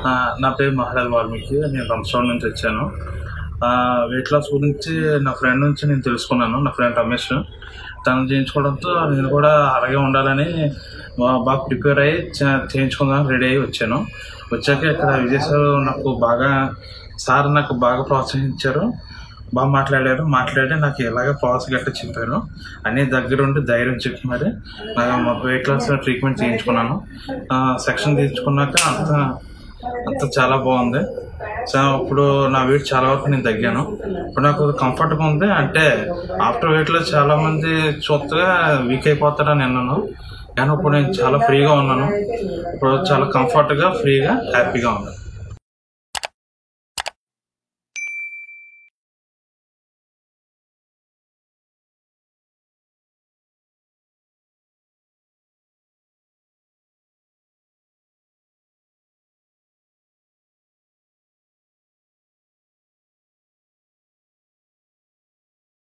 ఆ, నా పేరు మహారాజ్ వాల్మీకి నేను రంసౌండ్ నుంచి వచ్చాను వెయిట్ లాస్ గురించి నా ఫ్రెండ్ నుంచి నేను తెలుసుకున్నాను నా ఫ్రెండ్ రమేష్ తను చేయించుకోవడంతో నేను కూడా అలాగే ఉండాలని బా- బాగా ప్రిపేర్ అయ్యి చే- చేయించుకుందాం రెడీ అయ్యి వచ్చాను వచ్చాక ఇక్కడ విజయ్ సార్ నాకు బాగా సార్ నాకు బాగా ప్రోత్సహించారు బాగా మాట్లాడారు మాట్లాడి నాకు ఎలాగ ప్రాసెస్ గట్రా చెప్పారు అన్ని దగ్గరుండి ధైర్యం చెప్పి మరి నాకు వెయిట్ లాస్ ట్రీట్మెంట్ చేయించుకున్నాను సెక్షన్ తీసుకున్నాక అంత అంత చాలా బాగుంది సో ఇప్పుడు నా వెయిట్ చాలా వరకు నేను తగ్గాను ఇప్పుడు నాకు కంఫర్ట్గా ఉంది అంటే ఆఫ్టర్ వెయిట్లో చాలా మంది చూస్తగా వీక్ అయిపోతారని విన్నాను కానీ ఇప్పుడు నేను చాలా ఫ్రీగా ఉన్నాను ఇప్పుడు చాలా కంఫర్ట్గా ఫ్రీగా హ్యాపీగా ఉన్నాను